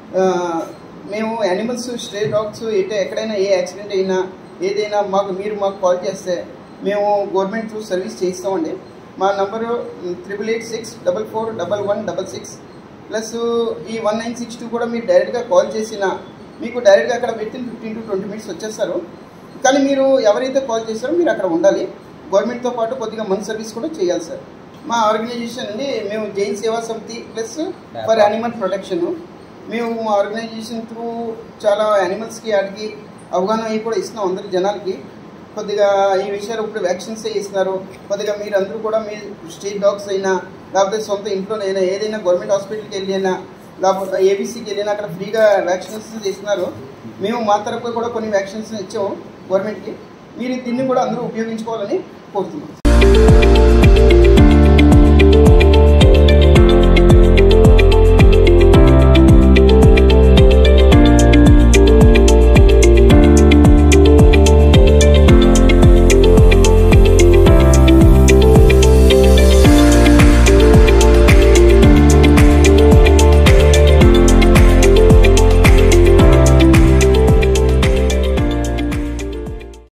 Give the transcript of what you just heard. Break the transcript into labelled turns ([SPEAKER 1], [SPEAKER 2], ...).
[SPEAKER 1] ఆ, మేము animals stray dogs ఎటు ఎక్కడైనా ఏ యాక్సిడెంట్ అయినా ఏదైనా మాకు మీరు మాకు కాల్ చేస్తే మేము గవర్నమెంట్ త్రూ సర్వీస్ చేయిస్తామండి మా number triple eight six double four double one double six plus ఈ వన్ నైన్ సిక్స్ టూ కూడా మీరు డైరెక్ట్గా కాల్ చేసినా మీకు డైరెక్ట్గా అక్కడ with fifteen to twenty minutes వచ్చేస్తారు కానీ మీరు ఎవరైతే కాల్ చేస్తారో మీరు అక్కడ ఉండాలి గవర్నమెంట్తో పాటు కొద్దిగా మన సర్వీస్ కూడా చేయాలి సార్ మా ఆర్గనైజేషన్ అండి మేము జైన్ సేవా సమితి ప్లస్ ఫర్ యానిమల్ ప్రొటెక్షన్ మేము మా ఆర్గనైజేషన్ త్రూ చాలా యానిమల్స్కి వాటికి అవగాహన అయ్యి కూడా ఇస్తున్నాం అందరి జనాలకి కొద్దిగా ఈ విషయాలు ఇప్పుడు వ్యాక్సిన్స్ ఇస్తున్నారు కొద్దిగా మీరు అందరూ కూడా మీ స్ట్రీట్ డాగ్స్ అయినా లేకపోతే సొంత ఇంట్లోనైనా ఏదైనా గవర్నమెంట్ హాస్పిటల్కి వెళ్ళినా లేకపోతే ఏబీసీకి వెళ్ళినా అక్కడ ఫ్రీగా వ్యాక్సినేషన్ ఇస్తున్నారు మేము మా తరపు కూడా కొన్ని వ్యాక్సినేషన్ ఇచ్చాము గవర్నమెంట్కి మీరు దీన్ని కూడా అందరూ ఉపయోగించుకోవాలని కోరుతున్నాం